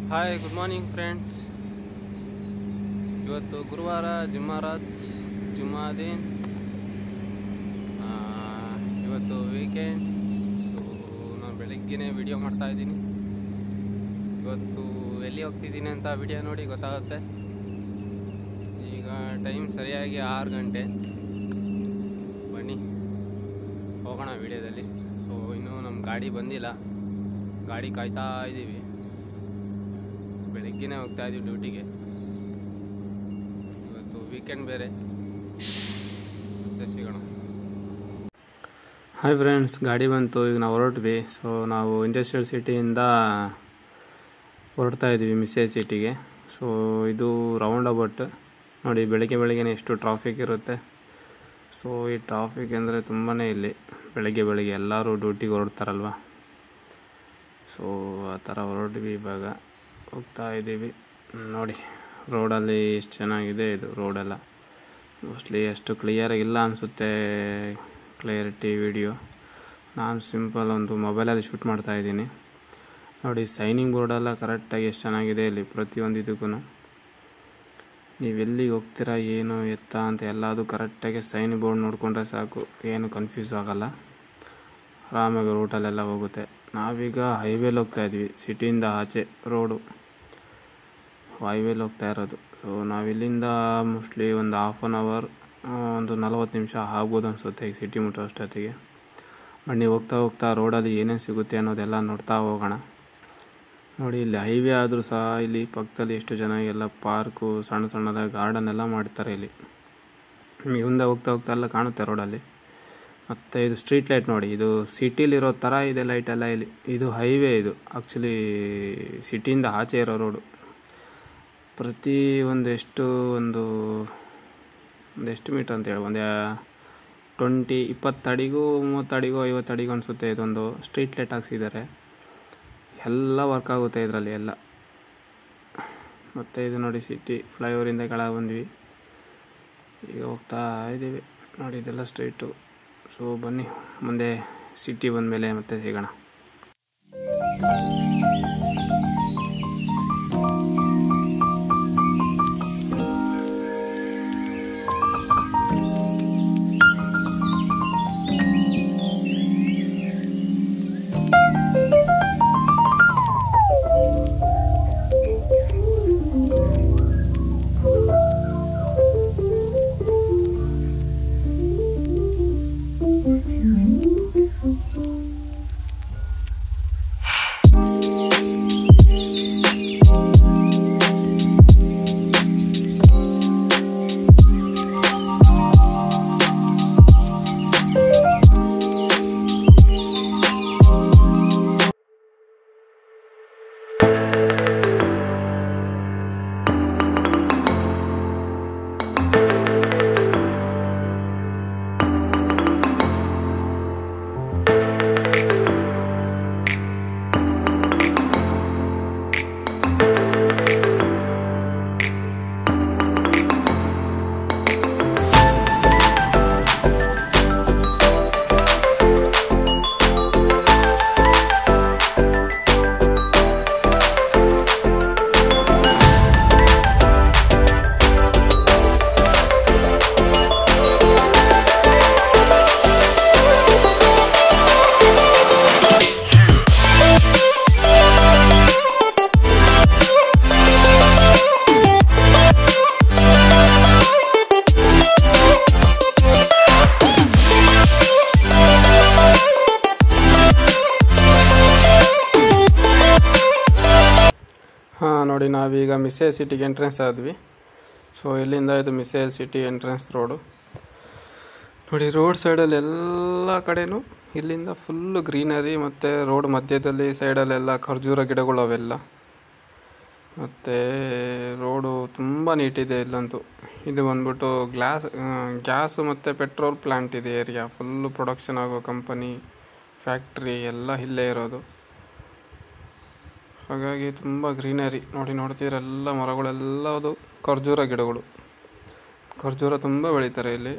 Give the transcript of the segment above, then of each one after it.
hi good morning friends ಇವತ್ತು ಗುರುವಾರ ಜುಮ್ಮಾರಾತ್ ಜುಮ್ಮಾದೀನ್ ಆ, ಇವತ್ತು ವೀಕೆಂಡ್ ಸೊ ನಾನು ಬೆಳಗ್ಗೆನೇ ವಿಡಿಯೋ ಮಾಡ್ತಾ ಇದ್ದೀನಿ ಇವತ್ತು ಎಲ್ಲಿ ಹೋಗ್ತಿದ್ದೀನಿ ಅಂತ ವಿಡಿಯೋ ನೋಡಿ ಗೊತ್ತಾಗುತ್ತೆ ಈಗ ಟೈಮ್ ಸರಿಯಾಗಿ ಆರು ಗಂಟೆ ಬನ್ನಿ ಹೋಗೋಣ ವಿಡಿಯೋದಲ್ಲಿ ಸೊ ಇನ್ನೂ ನಮ್ಮ ಗಾಡಿ ಬಂದಿಲ್ಲ ಗಾಡಿ ಕಾಯ್ತಾ ಇದ್ದೀವಿ ಬೆಳಗ್ಗೆನೇ ಹೋಗ್ತಾ ಇದ್ದೀವಿ ಡ್ಯೂಟಿಗೆ ಇವತ್ತು ವೀಕೆಂಡ್ ಬೇರೆ ಮತ್ತೆ ಸಿಗೋಣ ಹಾಯ್ ಫ್ರೆಂಡ್ಸ್ ಗಾಡಿ ಬಂತು ಈಗ ನಾವು ಹೊರಟ್ವಿ ಸೊ ನಾವು ಇಂಡಸ್ಟ್ರಿಯಲ್ ಸಿಟಿಯಿಂದ ಹೊರಡ್ತಾ ಇದ್ದೀವಿ ಮಿಸೇಜ್ ಸಿಟಿಗೆ ಸೊ ಇದು ರೌಂಡ್ ಅಬೌಟ್ ನೋಡಿ ಬೆಳಗ್ಗೆ ಬೆಳಗ್ಗೆನೇ ಎಷ್ಟು ಟ್ರಾಫಿಕ್ ಇರುತ್ತೆ ಸೊ ಈ ಟ್ರಾಫಿಕ್ ಅಂದರೆ ತುಂಬಾ ಇಲ್ಲಿ ಬೆಳಗ್ಗೆ ಬೆಳಗ್ಗೆ ಎಲ್ಲರೂ ಡ್ಯೂಟಿಗೆ ಹೊರಡ್ತಾರಲ್ವ ಸೊ ಆ ಥರ ಹೊರಟ್ವಿ ಇವಾಗ ಹೋಗ್ತಾ ಇದ್ದೀವಿ ನೋಡಿ ರೋಡಲ್ಲಿ ಎಷ್ಟು ಚೆನ್ನಾಗಿದೆ ಇದು ರೋಡೆಲ್ಲ ಮೋಸ್ಟ್ಲಿ ಅಷ್ಟು ಕ್ಲಿಯರಾಗಿಲ್ಲ ಅನಿಸುತ್ತೆ ಕ್ಲಿಯರಿಟಿ ವಿಡಿಯೋ ನಾನು ಸಿಂಪಲ್ ಒಂದು ಮೊಬೈಲಲ್ಲಿ ಶೂಟ್ ಮಾಡ್ತಾ ಇದ್ದೀನಿ ನೋಡಿ ಸೈನಿಂಗ್ ಬೋರ್ಡೆಲ್ಲ ಕರೆಕ್ಟಾಗಿ ಎಷ್ಟು ಚೆನ್ನಾಗಿದೆ ಇಲ್ಲಿ ಪ್ರತಿಯೊಂದು ಇದಕ್ಕೂ ನೀವು ಎಲ್ಲಿಗೆ ಹೋಗ್ತೀರಾ ಏನು ಎತ್ತ ಅಂತ ಎಲ್ಲದು ಕರೆಕ್ಟಾಗಿ ಸೈನ್ ಬೋರ್ಡ್ ನೋಡಿಕೊಂಡ್ರೆ ಸಾಕು ಏನು ಕನ್ಫ್ಯೂಸ್ ಆಗಲ್ಲ ಆರಾಮಾಗಿ ರೂಟಲ್ಲೆಲ್ಲ ಹೋಗುತ್ತೆ ನಾವೀಗ ಹೈವೇಲಿ ಹೋಗ್ತಾ ಇದ್ವಿ ಸಿಟಿಯಿಂದ ಆಚೆ ರೋಡು ಹೈವೇಲಿ ಹೋಗ್ತಾ ಇರೋದು ಸೊ ನಾವಿಲ್ಲಿಂದ ಮೋಸ್ಟ್ಲಿ ಒಂದು ಹಾಫ್ ಆನ್ ಅವರ್ ಒಂದು ನಲವತ್ತು ನಿಮಿಷ ಆಗ್ಬೋದು ಅನಿಸುತ್ತೆ ಈಗ ಸಿಟಿ ಮುಟ್ಟೋ ಅಷ್ಟೊತ್ತಿಗೆ ಬನ್ನಿ ಹೋಗ್ತಾ ಹೋಗ್ತಾ ರೋಡಲ್ಲಿ ಏನೇನು ಸಿಗುತ್ತೆ ಅನ್ನೋದೆಲ್ಲ ನೋಡ್ತಾ ಹೋಗೋಣ ನೋಡಿ ಇಲ್ಲಿ ಹೈವೇ ಆದರೂ ಸಹ ಇಲ್ಲಿ ಪಕ್ಕದಲ್ಲಿ ಎಷ್ಟು ಚೆನ್ನಾಗೆಲ್ಲ ಪಾರ್ಕು ಸಣ್ಣ ಸಣ್ಣದಾದ ಗಾರ್ಡನ್ ಎಲ್ಲ ಮಾಡ್ತಾರೆ ಇಲ್ಲಿ ನಿಮಗೆ ಮುಂದೆ ಹೋಗ್ತಾ ಹೋಗ್ತಾ ಎಲ್ಲ ಕಾಣುತ್ತೆ ರೋಡಲ್ಲಿ ಮತ್ತು ಇದು ಸ್ಟ್ರೀಟ್ ಲೈಟ್ ನೋಡಿ ಇದು ಸಿಟಿಲಿರೋ ಥರ ಇದೆ ಲೈಟ್ ಎಲ್ಲ ಇಲ್ಲಿ ಇದು ಹೈವೇ ಇದು ಆ್ಯಕ್ಚುಲಿ ಸಿಟಿಯಿಂದ ಆಚೆ ಇರೋ ರೋಡು ಪ್ರತಿ ಒಂದು ಎಷ್ಟು ಒಂದು ಒಂದು ಎಷ್ಟು ಮೀಟ್ರ್ ಅಂತೇಳಿ ಒಂದು ಟ್ವೆಂಟಿ ಇಪ್ಪತ್ತು ಅಡಿಗೂ ಮೂವತ್ತು ಅಡಿಗೂ ಐವತ್ತು ಅಡಿಗೂ ಅನಿಸುತ್ತೆ ಇದೊಂದು ಸ್ಟ್ರೀಟ್ ಲೈಟ್ ಹಾಕ್ಸಿದ್ದಾರೆ ಎಲ್ಲ ವರ್ಕ್ ಆಗುತ್ತೆ ಇದರಲ್ಲಿ ಎಲ್ಲ ಮತ್ತು ಇದು ನೋಡಿ ಸಿಟಿ ಫ್ಲೈಓವರಿಂದ ಕೆಳಗೆ ಬಂದ್ವಿ ಈಗ ಹೋಗ್ತಾ ಇದ್ದೀವಿ ನೋಡಿ ಇದೆಲ್ಲ ಸ್ಟ್ರೀಟು ಸೊ ಬನ್ನಿ ಮುಂದೆ ಸಿಟಿ ಬಂದಮೇಲೆ ಮತ್ತೆ ಸಿಗೋಣ ಹಾಂ ನೋಡಿ ನಾವೀಗ ಮಿಸೇಜ್ ಸಿಟಿಗೆ ಎಂಟ್ರೆನ್ಸ್ ಆದ್ವಿ ಸೊ ಇಲ್ಲಿಂದ ಇದು ಮಿಸೇಜ್ ಸಿಟಿ ಎಂಟ್ರೆನ್ಸ್ ರೋಡು ನೋಡಿ ರೋಡ್ ಸೈಡಲ್ಲಿ ಎಲ್ಲ ಕಡೆನೂ ಇಲ್ಲಿಂದ ಫುಲ್ಲು ಗ್ರೀನರಿ ಮತ್ತು ರೋಡ್ ಮಧ್ಯದಲ್ಲಿ ಸೈಡಲ್ಲೆಲ್ಲ ಖರ್ಜೂರ ಗಿಡಗಳು ಅವೆಲ್ಲ ಮತ್ತು ರೋಡು ತುಂಬ ನೀಟಿದೆ ಇಲ್ಲಂತೂ ಇದು ಬಂದ್ಬಿಟ್ಟು ಗ್ಲಾಸ್ ಗ್ಯಾಸು ಮತ್ತು ಪೆಟ್ರೋಲ್ ಪ್ಲ್ಯಾಂಟ್ ಇದೆ ಏರಿಯಾ ಫುಲ್ಲು ಪ್ರೊಡಕ್ಷನ್ ಆಗೋ ಕಂಪನಿ ಫ್ಯಾಕ್ಟ್ರಿ ಎಲ್ಲ ಇಲ್ಲೇ ಇರೋದು ಹಾಗಾಗಿ ತುಂಬ ಗ್ರೀನರಿ ನೋಡಿ ನೋಡ್ತೀರೆಲ್ಲ ಮರಗಳೆಲ್ಲ ಅದು ಖರ್ಜೂರ ಗಿಡಗಳು ಖರ್ಜೂರ ತುಂಬ ಬೆಳೀತಾರೆ ಇಲ್ಲಿ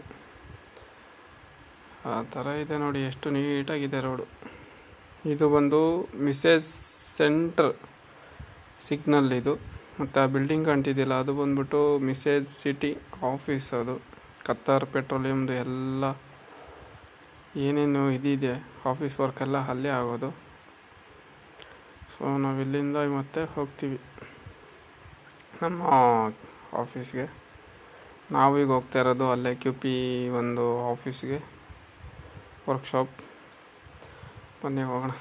ಆ ಥರ ಇದೆ ನೋಡಿ ಎಷ್ಟು ನೀಟಾಗಿದೆ ರೋಡು ಇದು ಬಂದು ಮಿಸೇಜ್ ಸೆಂಟ್ರ್ ಸಿಗ್ನಲ್ ಇದು ಮತ್ತು ಆ ಬಿಲ್ಡಿಂಗ್ ಕಾಣ್ತಿದ್ದಿಲ್ಲ ಅದು ಬಂದ್ಬಿಟ್ಟು ಮಿಸೇಜ್ ಸಿಟಿ ಆಫೀಸ್ ಅದು ಕತ್ತಾರ್ ಪೆಟ್ರೋಲಿಯಮ್ದು ಎಲ್ಲ ಏನೇನು ಇದಿದೆ ಆಫೀಸ್ ವರ್ಕ್ ಎಲ್ಲ ಅಲ್ಲೇ ಆಗೋದು ಸೊ ನಾವು ಇಲ್ಲಿಂದ ಮತ್ತೆ ಹೋಗ್ತೀವಿ ನಮ್ಮ ಆಫೀಸ್ಗೆ ನಾವೀಗ ಹೋಗ್ತಾ ಇರೋದು ಅಲ್ಲೇ ಕ್ಯೂ ಪಿ ಒಂದು ಆಫೀಸ್ಗೆ ವರ್ಕ್ಶಾಪ್ ಬನ್ನಿ ಹೋಗೋಣ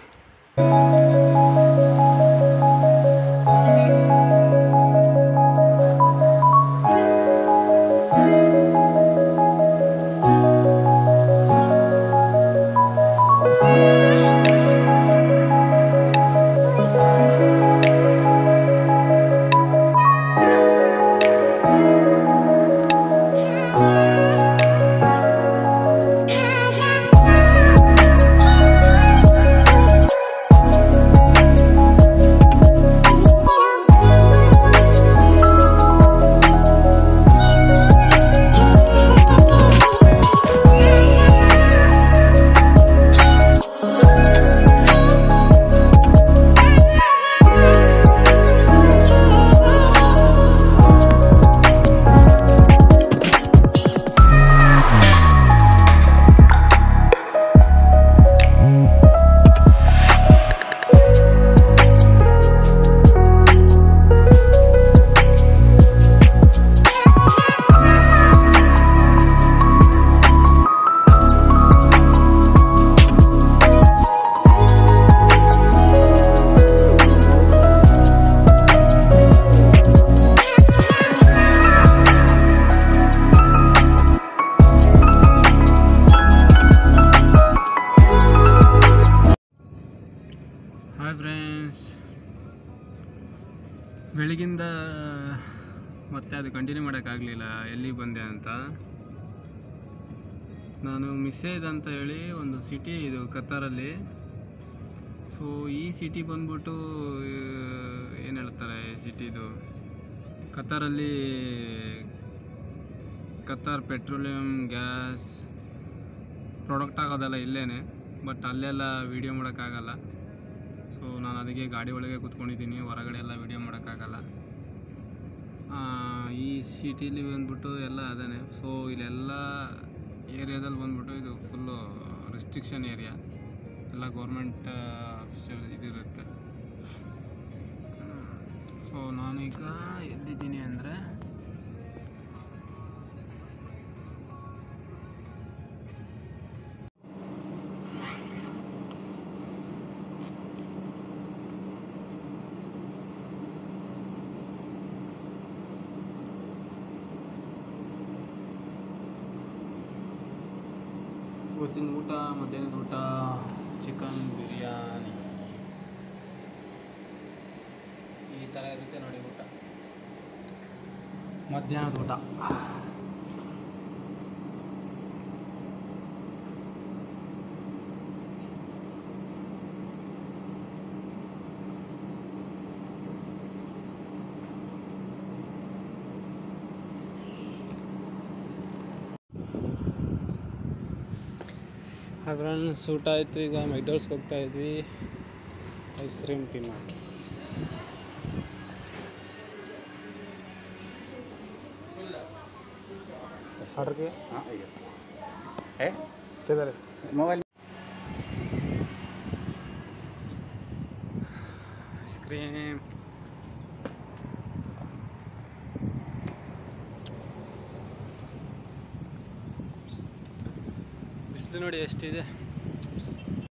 ಹಾಯ್ ಫ್ರೆಂಡ್ಸ್ ಬೆಳಗಿಂದ ಮತ್ತೆ ಅದು ಕಂಟಿನ್ಯೂ ಮಾಡೋಕ್ಕಾಗಲಿಲ್ಲ ಎಲ್ಲಿಗೆ ಬಂದೆ ಅಂತ ನಾನು ಮಿಸ್ಸೇಜ್ ಅಂತ ಹೇಳಿ ಒಂದು ಸಿಟಿ ಇದು ಕತ್ತಾರಲ್ಲಿ ಸೊ ಈ ಸಿಟಿ ಬಂದ್ಬಿಟ್ಟು ಏನು ಹೇಳ್ತಾರೆ ಸಿಟಿದು ಕತ್ತಾರಲ್ಲಿ ಕತ್ತಾರ್ ಪೆಟ್ರೋಲಿಯಂ ಗ್ಯಾಸ್ ಪ್ರಾಡಕ್ಟ್ ಆಗೋದೆಲ್ಲ ಇಲ್ಲೇ ಬಟ್ ಅಲ್ಲೆಲ್ಲ ವೀಡಿಯೋ ಮಾಡೋಕ್ಕಾಗಲ್ಲ ಸೊ ನಾನು ಅದಕ್ಕೆ ಗಾಡಿ ಒಳಗೆ ಕೂತ್ಕೊಂಡಿದ್ದೀನಿ ಹೊರಗಡೆ ಎಲ್ಲ ವೀಡಿಯೋ ಮಾಡೋಕ್ಕಾಗಲ್ಲ ಆ, ಈ ಸಿಟಿಲಿ ಬಂದ್ಬಿಟ್ಟು ಎಲ್ಲ ಅದೇ ಸೊ ಇಲ್ಲೆಲ್ಲ ಏರಿಯಾದಲ್ಲಿ ಬಂದ್ಬಿಟ್ಟು ಇದು ಫುಲ್ಲು ರಿಸ್ಟ್ರಿಕ್ಷನ್ ಏರಿಯಾ ಎಲ್ಲ ಗೌರ್ಮೆಂಟ್ ಆಫೀಸಲ್ ಇದಿರುತ್ತೆ ಸೊ ನಾನೀಗ ಎಲ್ಲಿದ್ದೀನಿ ಅಂದರೆ ಇವತ್ತಿನ ಊಟ ಮಧ್ಯಾಹ್ನದ ಊಟ ಚಿಕನ್ ಬಿರಿಯಾನಿ ಈ ಥರ ಇರುತ್ತೆ ನೋಡಿ ಊಟ ಮಧ್ಯಾಹ್ನದ ಊಟ ಫ್ರೆಂಡ್ಸ್ ಊಟ ಆಯಿತು ಈಗ ಮೆಕ್ಡಾಲ್ಸ್ಗೆ ಹೋಗ್ತಾ ಇದ್ವಿ ಐಸ್ ಕ್ರೀಮ್ ತಿನ್ನೋಕ್ಕೆ ಆರ್ಡ್ರಿಗೆ हाँ यस है किधर मोबाइल ಐಸ್ ಕ್ರೀಮ್ ಬಿಸಿಲು ನೋಡಿ ಎಷ್ಟಿದೆ